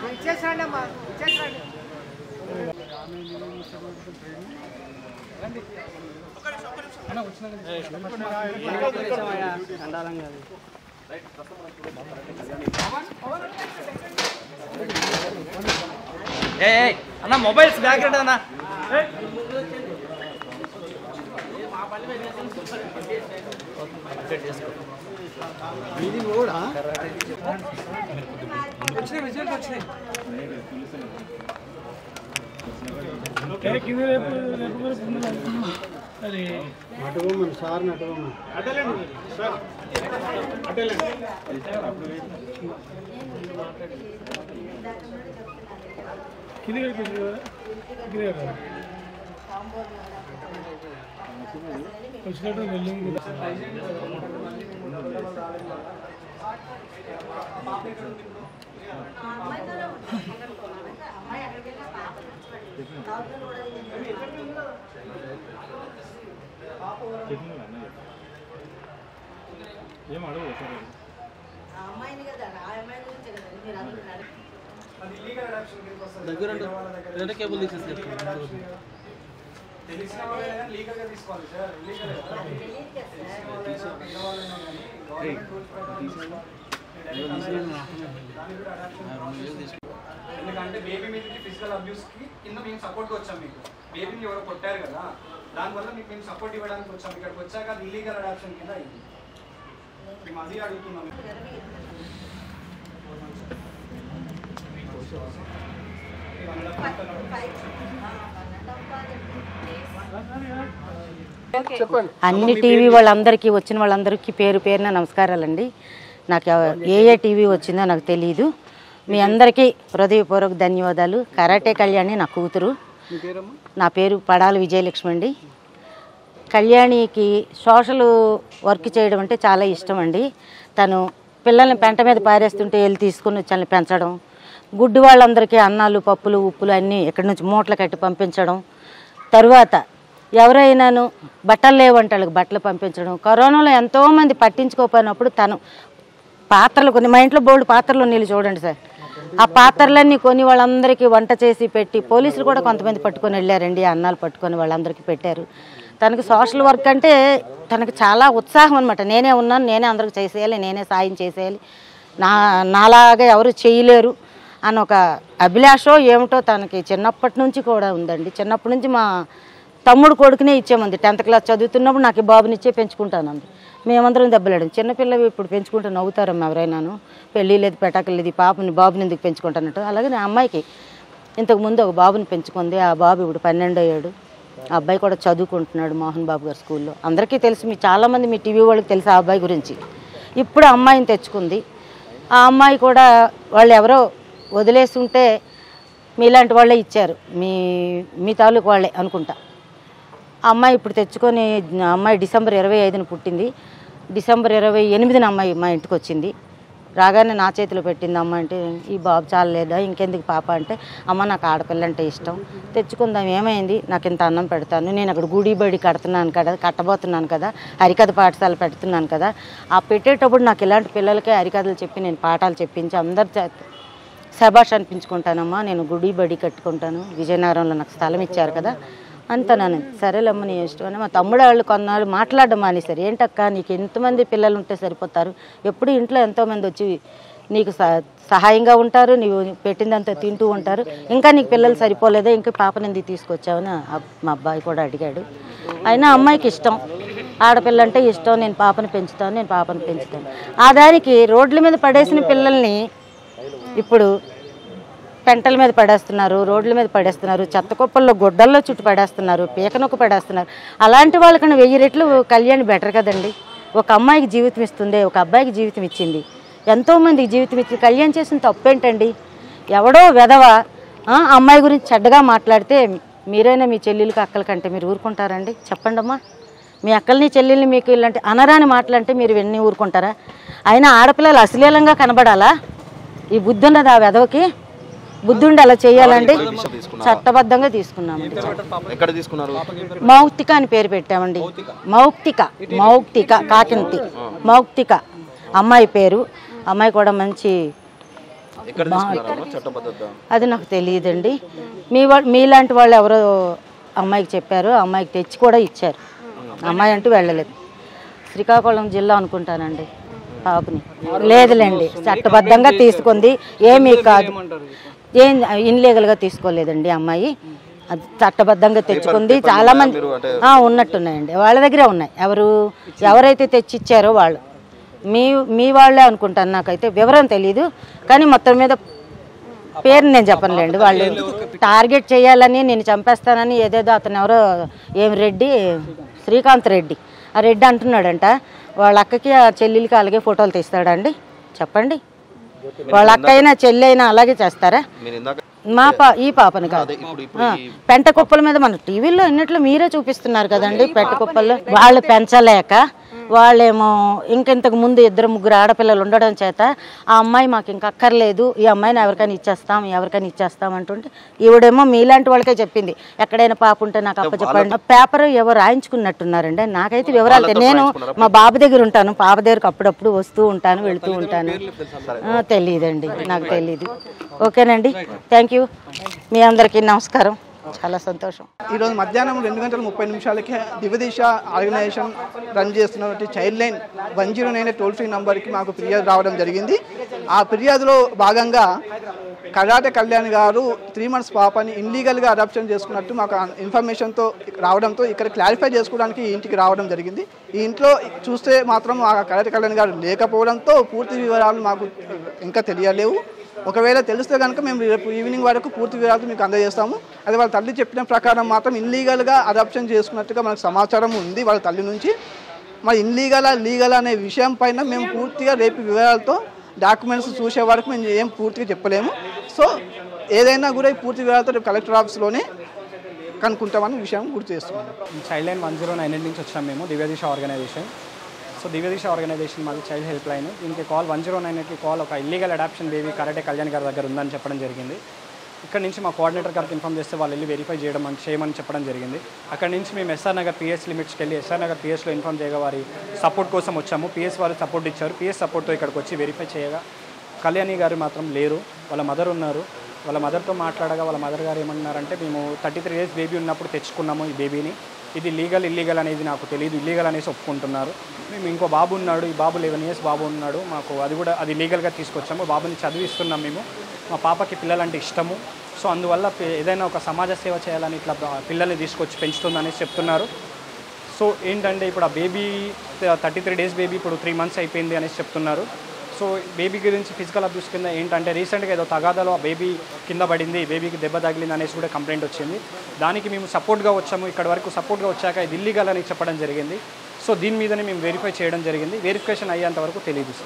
ఇచ్చేసండి అమ్మా ఇచ్చేసండి ఏ ఏ, అన్న mobiles back rate అన్న నటువమ్మని సార్ నటువమ్మని దగ్గర రెండు కేబుల్ తీసేసి తెలిసిన వాళ్ళైనా లీగల్ గా తీసుకోవాలి సార్ లీగల్ ఎందుకంటే బేబీ మీదకి ఫిజికల్ అబ్యూస్ కి కింద మేము సపోర్ట్ వచ్చాం మీకు బేబీని ఎవరో కొట్టారు కదా దానివల్ల మీకు మేము సపోర్ట్ ఇవ్వడానికి వచ్చాం ఇక్కడికి వచ్చాక అది ఇల్లీగల్ అడాప్షన్ కింద అయింది మేము అది అడుగుతున్నాం అన్ని టీవీ వాళ్ళందరికీ వచ్చిన వాళ్ళందరికీ పేరు పేరున నమస్కారాలండి నాకు ఎవ- ఏ ఏ టీవీ వచ్చిందో నాకు తెలియదు మీ అందరికీ హృదయపూర్వక ధన్యవాదాలు కరాటే కళ్యాణి నా కూతురు నా పేరు పడాల విజయలక్ష్మి అండి కళ్యాణికి సోషల్ వర్క్ చేయడం అంటే చాలా ఇష్టం అండి తను పిల్లల్ని పెంట మీద పారేస్తుంటే వెళ్ళి తీసుకుని వచ్చి వాళ్ళని పెంచడం గుడ్డి వాళ్ళందరికీ అన్నాలు పప్పులు ఉప్పులు అన్నీ ఇక్కడి నుంచి మూటలు కట్టి పంపించడం తరువాత ఎవరైనాను బట్టలు లేవంటే వాళ్ళకి బట్టలు పంపించడం కరోనాలో ఎంతోమంది పట్టించుకోకపోయినప్పుడు తను పాత్రలు కొన్ని మా ఇంట్లో బోల్డ్ పాత్రలు నీళ్ళు చూడండి సార్ ఆ పాత్రలన్నీ కొని వాళ్ళందరికీ వంట చేసి పెట్టి పోలీసులు కూడా కొంతమంది పట్టుకొని వెళ్ళారండి ఆ అన్నాలు పట్టుకొని వాళ్ళందరికీ పెట్టారు తనకి సోషల్ వర్క్ అంటే తనకి చాలా ఉత్సాహం అనమాట నేనే ఉన్నాను నేనే అందరికి చేసేయాలి నేనే సాయం చేసేయాలి నా నాలాగా ఎవరు చేయలేరు అని ఒక అభిలాషో ఏమిటో తనకి చిన్నప్పటి నుంచి కూడా ఉందండి చిన్నప్పటి నుంచి మా తమ్ముడు కొడుకునే ఇచ్చామంది టెన్త్ క్లాస్ చదువుతున్నప్పుడు నాకు ఈ బాబుని ఇచ్చే పెంచుకుంటానంది మేమందరం దెబ్బలాడాం చిన్నపిల్లవి ఇప్పుడు పెంచుకుంటూ నవ్వుతారమ్మ ఎవరైనాను పెళ్ళి లేదు పెటాకులు లేదు ఈ పాపని బాబుని ఎందుకు పెంచుకుంటానంట అలాగే నా అమ్మాయికి ఇంతకు ముందు ఒక బాబుని పెంచుకుంది ఆ బాబు ఇప్పుడు పన్నెండు అయ్యాడు ఆ అబ్బాయి కూడా చదువుకుంటున్నాడు మోహన్ బాబు గారి స్కూల్లో అందరికీ తెలుసు మీ చాలామంది మీ టీవీ వాళ్ళకి తెలుసు ఆ అబ్బాయి గురించి ఇప్పుడు ఆ అమ్మాయిని తెచ్చుకుంది ఆ అమ్మాయి కూడా వాళ్ళు ఎవరో వదిలేసి ఉంటే మీలాంటి వాళ్ళే ఇచ్చారు మీ మీ తాలూకు వాళ్ళే అనుకుంటా ఆ అమ్మాయి ఇప్పుడు తెచ్చుకొని ఆ అమ్మాయి డిసెంబర్ ఇరవై ఐదున పుట్టింది డిసెంబర్ ఇరవై ఎనిమిదిన అమ్మాయి మా ఇంటికి వచ్చింది రాగానే నా చేతిలో పెట్టింది అమ్మ అంటే ఈ బాబు చాలలేదా ఇంకెందుకు పాప అంటే అమ్మ నాకు ఆడపిల్ల అంటే ఇష్టం తెచ్చుకుందాం ఏమైంది నాకు ఇంత అన్నం పెడతాను నేను అక్కడ గుడి బడి కడుతున్నాను కదా కట్టబోతున్నాను కదా హరికథ పాఠశాల పెడుతున్నాను కదా ఆ పెట్టేటప్పుడు నాకు ఇలాంటి పిల్లలకే హరికథలు చెప్పి నేను పాఠాలు చెప్పించి అందరి చేత శబాష్ అనిపించుకుంటానమ్మా నేను గుడి బడి కట్టుకుంటాను విజయనగరంలో నాకు స్థలం ఇచ్చారు కదా అంతనాను సరేలమ్మ నీ ఇష్టం అని మా తమ్ముడు వాళ్ళు కొన్నాళ్ళు మాట్లాడడం మానేశారు ఏంటక్క నీకు ఎంతమంది పిల్లలు ఉంటే సరిపోతారు ఎప్పుడు ఇంట్లో ఎంతోమంది వచ్చి నీకు స- సహాయంగా ఉంటారు నీవు పెట్టిందంతా తింటూ ఉంటారు ఇంకా నీకు పిల్లలు సరిపోలేదా ఇంకా పాపని ఎందుకు తీసుకొచ్చావని ఆ- మా అబ్బాయి కూడా అడిగాడు అయినా అమ్మాయికి ఇష్టం ఆడపిల్ల అంటే ఇష్టం నేను పాపని పెంచుతాను నేను పాపని పెంచుతాను ఆ దానికి రోడ్ల మీద పడేసిన పిల్లల్ని ఇప్పుడు పెంటల మీద పడేస్తున్నారు రోడ్ల మీద పడేస్తున్నారు చెత్త కుప్పల్లో గుడ్డల్లో చుట్టూ పడేస్తున్నారు పీకనొక్క పడేస్తున్నారు అలాంటి వాళ్ళకన్నా వెయ్యి రెట్లు కళ్యాణ్ బెటర్ కదండి ఒక అమ్మాయికి జీవితం ఇస్తుంది ఒక అబ్బాయికి జీవితం ఇచ్చింది ఎంతోమందికి జీవితం ఇచ్చి కళ్యాణ్ చేసిన తప్పేంటండి ఎవడో వెధవ ఆ, అమ్మాయి గురించి చెడ్డగా మాట్లాడితే మీరైనా మీ చెల్లెలకి అక్కల కంటే మీరు ఊరుకుంటారండి చెప్పండి అమ్మా మీ అక్కల్ని చెల్లెల్ని మీకు ఇలాంటి అనరాని మాటలంటే మీరు ఇవన్నీ ఊరుకుంటారా అయినా ఆడపిల్లలు అశ్లీలంగా కనబడాలా ఈ బుద్ధి ఉన్నది ఆ వెధవకి బుద్ధి ఉండి అలా చేయాలండి చట్టబద్ధంగా తీసుకున్నామండి ఎక్కడ తీసుకున్నారు మౌక్తిక అని పేరు పెట్టామండి మౌక్తిక మౌక్తిక కాకింతి మౌక్తిక అమ్మాయి పేరు అమ్మాయి కూడా మంచి ఎక్కడ తీసుకున్నారమ్మా చట్టబద్ధత అది నాకు తెలియదండి మీ వాళ్ళు మీలాంటి వాళ్ళు ఎవరో అమ్మాయికి చెప్పారు ఆ అమ్మాయికి తెచ్చి కూడా ఇచ్చారు అమ్మాయి అంటూ వెళ్ళలేదు శ్రీకాకుళం జిల్లా అనుకుంటానండి పాపని లేదులేండి చట్టబద్ధంగా తీసుకుంది ఏమీ కాదు ఏం ఇన్లీగల్గా తీసుకోలేదండి అమ్మాయి అది చట్టబద్ధంగా తెచ్చుకుంది చాలా మంది ఆ, ఉన్నట్టున్నాయండి వాళ్ళ దగ్గరే ఉన్నాయి ఎవరు ఎవరైతే తెచ్చిచ్చారో వాళ్ళు మీ మీ వాళ్ళే అనుకుంటాను నాకైతే వివరం తెలియదు కానీ మొత్తం మీద పేరు నేను చెప్పనులేండి వాళ్ళు టార్గెట్ చేయాలని నేను చంపేస్తానని ఏదేదో అతను ఎవరో ఏం రెడ్డి శ్రీకాంత్ రెడ్డి ఆ రెడ్డి అంటున్నాడంట వాళ్ళ అక్కకి ఆ చెల్లెలకి అలాగే ఫోటోలు తీస్తాడండి చెప్పండి వాళ్ళ అక్క అయినా చెల్లి అయినా అలాగే చేస్తారా మీరు ఇందాక మా పా ఈ పాపని కాదు ఇప్పుడు ఇప్పుడు ఆ, పెంట కుప్పల మీద మన టీవీలో ఎన్నట్లు మీరే చూపిస్తున్నారు కదండి పెంట కుప్పల్లో వాళ్ళు పెంచలేక వాళ్ళేమో ఇంకెంతకు ముందు ఇద్దరు ముగ్గురు ఆడపిల్లలు ఉండడం చేత ఆ అమ్మాయి మాకు ఇంకా అక్కర్లేదు ఈ అమ్మాయిని ఎవరికైనా ఇచ్చేస్తాం ఎవరికైనా ఇచ్చేస్తాం అంటుంటే ఈవిడేమో మీలాంటి వాళ్ళకే చెప్పింది ఎక్కడైనా పాప ఉంటే నాకు అప్ప చెప్పండి పేపర్ ఎవరు రాయించుకున్నట్టున్నారండి నాకైతే వివరాలు తె- నేను మా బాబు దగ్గర ఉంటాను పాప దగ్గరకు అప్పుడప్పుడు వస్తూ ఉంటాను వెళ్తూ ఉంటాను ఆ, తెలియదండి నాకు తెలియదు ఓకేనండి థ్యాంక్ యూ మీ అందరికీ నమస్కారం చాలా సంతోషం ఈరోజు మధ్యాహ్నం రెండు గంటల ముప్పై నిమిషాలకి దివదిశ ఆర్గనైజేషన్ రన్ చేస్తున్నటువంటి child line one zero nine toll free నంబర్కి మాకు ఫిర్యాదు రావడం జరిగింది ఆ ఫిర్యాదులో భాగంగా కరాటే కళ్యాణ్ గారు త్రీ మంత్స్ పాపని ఇన్లీగల్గా అడాప్షన్ చేసుకున్నట్టు మాకు ఇన్ఫర్మేషన్తో రావడంతో ఇక్కడ క్లారిఫై చేసుకోవడానికి ఈ ఇంటికి రావడం జరిగింది ఈ ఇంట్లో చూస్తే మాత్రం ఆ కరాటే కళ్యాణ్ గారు లేకపోవడంతో పూర్తి వివరాలు మాకు ఇంకా తెలియలేవు ఒకవేళ తెలిస్తే కనుక మేము రేపు ఈవినింగ్ వరకు పూర్తి వివరాలు మీకు అందజేస్తాము అది వాళ్ళ తల్లి చెప్పిన ప్రకారం మాత్రం ఇన్లీగల్గా అడాప్షన్ చేసుకున్నట్టుగా మనకు సమాచారం ఉంది వాళ్ళ తల్లి నుంచి మరి ఇన్లీగలా లీగల్ అనే విషయం పైన మేము పూర్తిగా రేపు వివరాలతో డాక్యుమెంట్స్ చూసే వరకు మేము ఏం పూర్తిగా చెప్పలేము సో ఏదైనా కూడా ఈ పూర్తి వివరాలతో రేపు కలెక్టర్ ఆఫీస్లోనే కనుక్కుంటామని విషయం గుర్తు చేస్తున్నాం child line one zero nine eight నుంచి వచ్చాం మేము Divyadisha organisation so Divyadisha organisation మాది చైల్డ్ హెల్ప్ లైన్ దీనికి కాల్ వన్ జీరో నైన్ ఎయిట్కి కాల్ ఒక illegal adoption baby karate Kalyan గారి దగ్గర ఉందని చెప్పడం జరిగింది ఇక్కడ నుంచి మా కోఆర్డినేటర్ గారికి ఇన్ఫామ్ చేస్తే వాళ్ళు వెళ్ళి వెరిఫై చేయడం అని చేయమని చెప్పడం జరిగింది అక్కడ నుంచి మేము ఎస్ఆర్ నగర్ పిఎస్ లిమిట్స్కి వెళ్ళి ఎస్ఆర్ నగర్ పిఎస్లో ఇన్ఫామ్ చేయగా వారి సపోర్ట్ కోసం వచ్చాము పిఎస్ వాళ్ళు సపోర్ట్ ఇచ్చారు పిఎస్ సపోర్ట్తో ఇక్కడికి వచ్చి వెరిఫై చేయగా కళ్యాణి గారు మాత్రం లేరు వాళ్ళ మదర్ ఉన్నారు వాళ్ళ మదర్తో మాట్లాడగా వాళ్ళ మదర్ గారు ఏమన్నారంటే మేము థర్టీ త్రీ డేస్ బేబీ ఉన్నప్పుడు తెచ్చుకున్నాము ఈ బేబీని ఇది లీగల్ ఇల్లీగల్ అనేది నాకు తెలియదు ఇల్లీగల్ అనేసి ఒప్పుకుంటున్నారు మేము ఇంకో బాబు ఉన్నాడు ఈ బాబు లెవెన్ ఇయర్స్ బాబు ఉన్నాడు మాకు అది కూడా అది లీగల్గా తీసుకొచ్చాము బాబుని చదివిస్తున్నాం మేము మా పాపకి పిల్లలంటే ఇష్టము సో అందువల్ల పి- ఏదైనా ఒక సమాజ సేవ చేయాలని ఇట్లా బ- పిల్లల్ని తీసుకొచ్చి పెంచుతుందనేసి చెప్తున్నారు సో ఏంటంటే ఇప్పుడు ఆ baby thirty three days baby ఇప్పుడు త్రీ మంత్స్ అయిపోయింది అనేసి చెప్తున్నారు సో బేబీ గురించి ఫిజికల్ అబ్యూస్ కింద ఏంటంటే రీసెంట్గా ఏదో తగాదాలో ఆ బేబీ కింద పడింది బేబీకి దెబ్బ తగిలింది అనేసి కూడా కంప్లైంట్ వచ్చింది దానికి మేము సపోర్ట్గా వచ్చాము ఇక్కడ వరకు సపోర్ట్గా వచ్చాక ఇది ఇల్లీగల్ అని చెప్పడం జరిగింది సో దీని మీదనే మేము వెరిఫై చేయడం జరిగింది వెరిఫికేషన్ అయ్యేంత వరకు తెలియదు